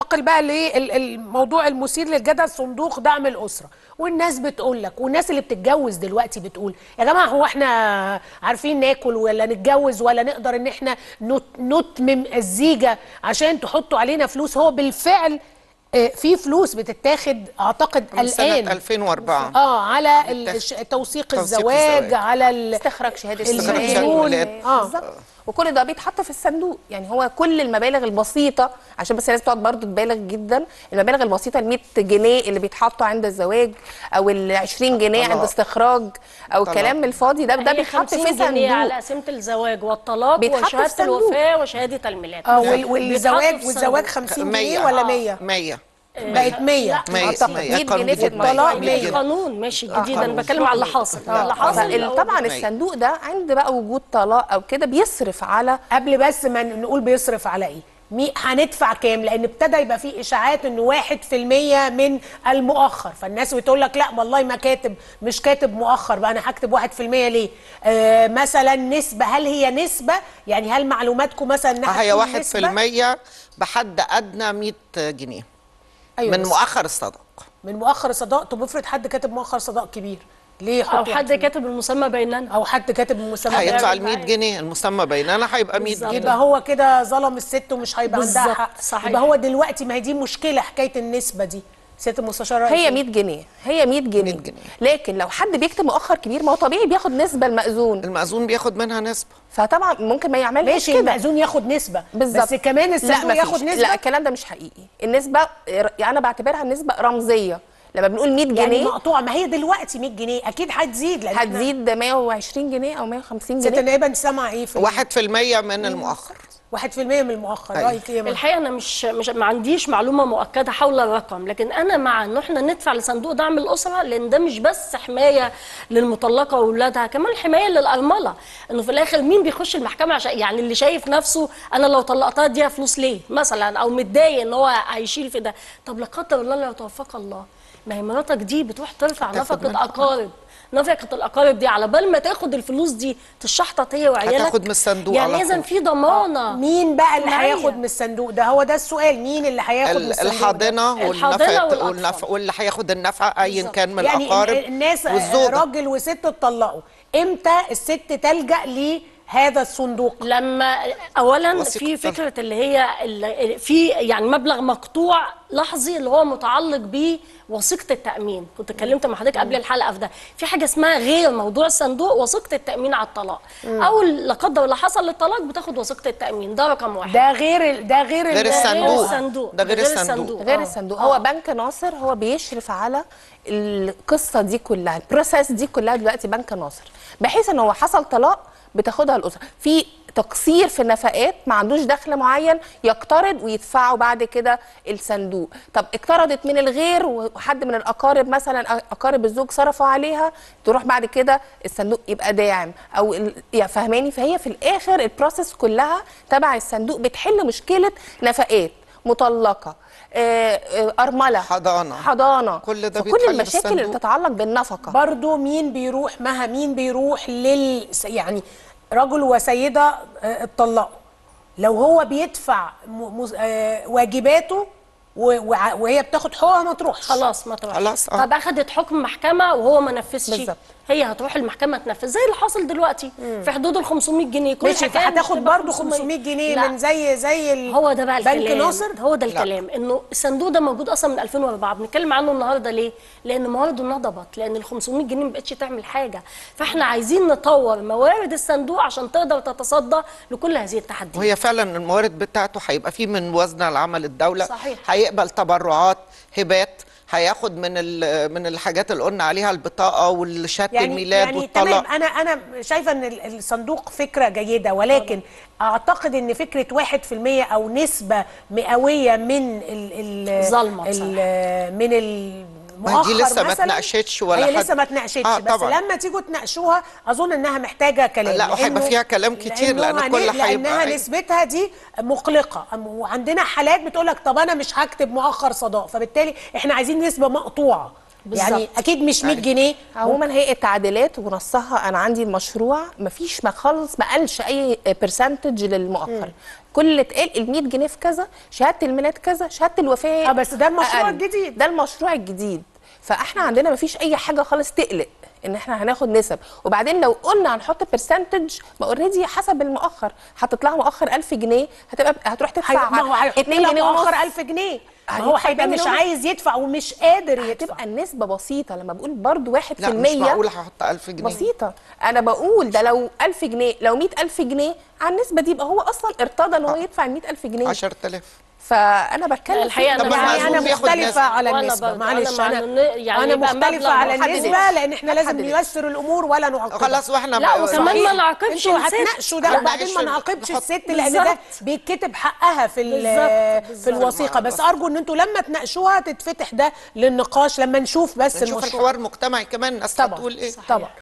ننتقل بقى للموضوع المثير للجدل صندوق دعم الاسره والناس بتقول لك والناس اللي بتتجوز دلوقتي بتقول يا جماعه هو احنا عارفين ناكل ولا نتجوز ولا نقدر ان احنا نت- نتمم الزيجه عشان تحطوا علينا فلوس هو بالفعل آه، في فلوس بتتاخد اعتقد من سنة الان 2004 اه على ال- بالتخ- الش- توثيق توثيق الزواج الزواج. على ال- استخراج شهاده استخراج الميلاد. شهادة الميلاد. آه. بالظبط وكل ده بيتحط في الصندوق يعني هو كل المبالغ البسيطه عشان بس الناس بتقعد برضه تبالغ جدا المبالغ البسيطه ال 100 جنيه اللي بيتحطوا عند الزواج او ال 20 جنيه طلاق. عند استخراج او طلاق. الكلام الفاضي ده ده هي بيتحط 50 في جنيه على صندوق قسيمه الزواج والطلاق بيتحط في وشهاده صندوق. الوفاه وشهاده الميلاد اه وال- بيتحط والزواج في والزواج صندوق. 50 100 جنيه ولا 100 100 بقت 100 لا. 100 أعتقد 100 100 قانون جنيه في جديد. الطلاق جديد. 100. قانون ماشي جديد انا قانون. بتكلم على اللي حاصل اللي حاصل فال- الأول. طبعا مية. الصندوق ده عند بقى وجود طلاق او كده بيصرف على قبل بس ما نقول بيصرف على ايه مي هندفع كام لان ابتدى يبقى في اشاعات انه واحد في المية من المؤخر فالناس بتقول لك لا والله ما كاتب مش كاتب مؤخر بقى انا هكتب واحد في المية ليه آه مثلا نسبة هل هي نسبة يعني هل معلوماتكم مثلا انها هي تكون واحد في نسبة؟ المية بحد أدنى 100 جنيه أيوة من بس مؤخر الصدق من مؤخر صداق طب افرض حد كاتب مؤخر صداق كبير ليه او يحط حد واحد كاتب المسمى بيننا او حد كاتب مسمى هيدفع ال معايا. 100 جنيه المسمى بيننا هيبقى 100 بالظبط. جنيه يبقى هو كده ظلم الست ومش هيبقى عندها بالظبط، حق صحيح. يبقى هو دلوقتي ما هي دي مشكله حكايه النسبه دي ست المستشار رئيس هي 100 جنيه هي 100 جنيه 100 جنيه. لكن لو حد بيكتب مؤخر كبير ما هو طبيعي بياخد نسبه المأذون المأذون بياخد منها نسبة فطبعا ممكن ما يعملش ماشي كده المأذون ياخد نسبة بالظبط بس كمان الصندوق مفيش. ياخد نسبة لا الكلام ده مش حقيقي النسبه يعني انا بعتبرها نسبه رمزيه لما بنقول 100 يعني جنيه مقطوعة ما هي دلوقتي 100 جنيه أكيد هتزيد لأن إحنا- هتزيد 120 جنيه او 150 ست جنيه نائبة أنت سامعة إيه في واحد في المية من المؤخر واحد في المية من المؤخر أيوة. رأيك إيه يا مها؟ الحقيقه انا مش مش ما عنديش معلومه مؤكده حول الرقم لكن انا مع ان احنا ندفع لصندوق دعم الاسره لان ده مش بس حمايه للمطلقه واولادها كمان حمايه للارمله انه في الاخر مين بيخش المحكمه عشان يعني اللي شايف نفسه انا لو طلقتها اديها فلوس ليه مثلا او متضايق ان هو هيشيل في ده طب لا قدر الله لو توفاك الله ما هي مراتك دي بتروح ترفع تاخد نفقه منها. اقارب نفقه الاقارب دي على بال ما تاخد الفلوس دي تشحطط هي وعيالك هتاخد من الصندوق يعني على اذا طول. في ضمانه مين بقى اللي معايا. هياخد من الصندوق ده هو ده السؤال مين اللي هياخد من ال- الصندوق ده؟ الحاضنة الحاضنة والنفقة والأطفال. والنف- واللي هياخد النفقة أيا بالظبط. كان من يعني الأقارب ال- الناس والزوجة راجل وست اتطلقوا امتى الست تلجأ لهذا الصندوق لما اولا وثيقة في الطلاق. فكره اللي هي اللي في يعني مبلغ مقطوع لحظي اللي هو متعلق بوثيقه التامين كنت اتكلمت مع حضرتك قبل الحلقه في ده في حاجه اسمها غير موضوع الصندوق وثيقه التامين على الطلاق او لا قدر الله حصل للطلاق بتاخد وثيقه التامين ده رقم واحد ده غير ال- ده غير غير ال- الصندوق. الصندوق ده غير الصندوق. غير آه. الصندوق آه. هو بنك ناصر هو بيشرف على القصه دي كلها البروسيس دي كلها دلوقتي بنك ناصر بحيث ان هو حصل طلاق بتاخدها الاسره في تقصير في النفقات ما عندوش دخل معين يقترض ويدفعه بعد كده الصندوق طب اقترضت من الغير وحد من الاقارب مثلا اقارب الزوج صرفوا عليها تروح بعد كده الصندوق يبقى داعم او ال- يعني فاهماني فهي في الاخر البروسيس كلها تبع الصندوق بتحل مشكله نفقات مطلقه آه، آه، ارمله حضانة. حضانه كل ده فكل بيتحل المشاكل اللي بالصندوق. تتعلق بالنفقه برضو مين بيروح مها مين بيروح لل يعني رجل وسيدة آه، اتطلقوا لو هو بيدفع م- مز- آه، واجباته و- وع- وهي بتاخد حقوقها ما تروحش خلاص ما تروحش خلاص، آه. طب اخدت حكم محكمه وهو ما نفذش بالظبط. هي هتروح المحكمه تنفذ زي اللي حاصل دلوقتي في حدود ال 500 جنيه كل ماشي حكاية مش فهتاخد تبقى برضو 500 جنيه لا. من زي زي ال- هو ده بقى بنك الكلام ناصر هو ده لا. الكلام انه الصندوق ده موجود اصلا من 2004 بنتكلم عنه النهارده ليه؟ لان موارده نضبت لان ال 500 جنيه ما بقتش تعمل حاجه فاحنا عايزين نطور موارد الصندوق عشان تقدر تتصدى لكل هذه التحديات وهي فعلا الموارد بتاعته هيبقى فيه من وزن العمل الدولة صحيح. هيقبل تبرعات هبات هياخد من ال- من الحاجات اللي قلنا عليها البطاقة والشهادة يعني الميلاد يعني والطلاق تمام انا انا شايفه ان ال- الصندوق فكره جيده ولكن اعتقد ان فكره 1% او نسبه مئويه من ال ال ظلمة ال من ما هي دي المؤخر لسه ما مثلاً، اتناقشتش ولا هي حد- لسه ما اتناقشتش آه بس طبعاً. لما تيجوا تناقشوها اظن انها محتاجه كلام لا، وهيبقى لأنه- فيها كلام كتير، لأنه لأن كل هن- هيبقى لانها أي- نسبتها دي مقلقه أم- وعندنا حالات بتقول لك طب انا مش هكتب مؤخر صداق فبالتالي احنا عايزين نسبه مقطوعه يعني بالظبط. اكيد مش 100 جنيه عموما هي التعديلات ونصها انا عندي المشروع مفيش ما خالص ما قالش اي برسنتج للمؤخر كل اللي اتقال ال 100 جنيه في كذا شهاده الميلاد كذا شهاده الوفاه اه بس ده المشروع أقل. الجديد. ده المشروع الجديد فاحنا عندنا مفيش اي حاجه خالص تقلق ان احنا هناخد نسب وبعدين لو قلنا هنحط برسنتج ما اوريدي حسب المؤخر هتطلع مؤخر 1000 جنيه هتبقى هتروح هي- تدفع ما هو هيحط 2 لك جنيه ونص مؤخر 1000 جنيه ما هو هيدفع هيبقى اتنين مش جنيه ونص. عايز يدفع ومش قادر يدفع هتبقى النسبه بسيطه لما بقول برضو 1% لا مش معقول هحط 1000 جنيه بسيطة أنا بقول ده لو 1000 جنيه لو 100000 جنيه على النسبة دي يبقى هو أصلا ارتضى إن هو يدفع ال 100000 جنيه 10000 فأنا بتكلم الحقيقة في- أنا طب مع- المعزوم يعني انا بياخد مختلفه نسبة. على وأنا النسبه برضه- معلش أنا مع انا إنه يعني انا يبقى مختلفه مبلغ على محدد. النسبه لان احنا لازم محدد. نيسر الامور ولا نعقدها خلاص واحنا لا، بقى- وكمان صحيح. ما نعاقبش انتوا الست. هتناقشوا ده لا، وبعدين ما معلش، نعاقبش نحط- الست لان ده بالظبط. بيتكتب حقها في ال- بالظبط، في بالظبط. الوثيقه بس ارجو ان انتوا لما تناقشوها تتفتح ده للنقاش لما نشوف بس نشوف المشروع الحوار مجتمعي كمان الناس طبعا هتقول ايه طبعا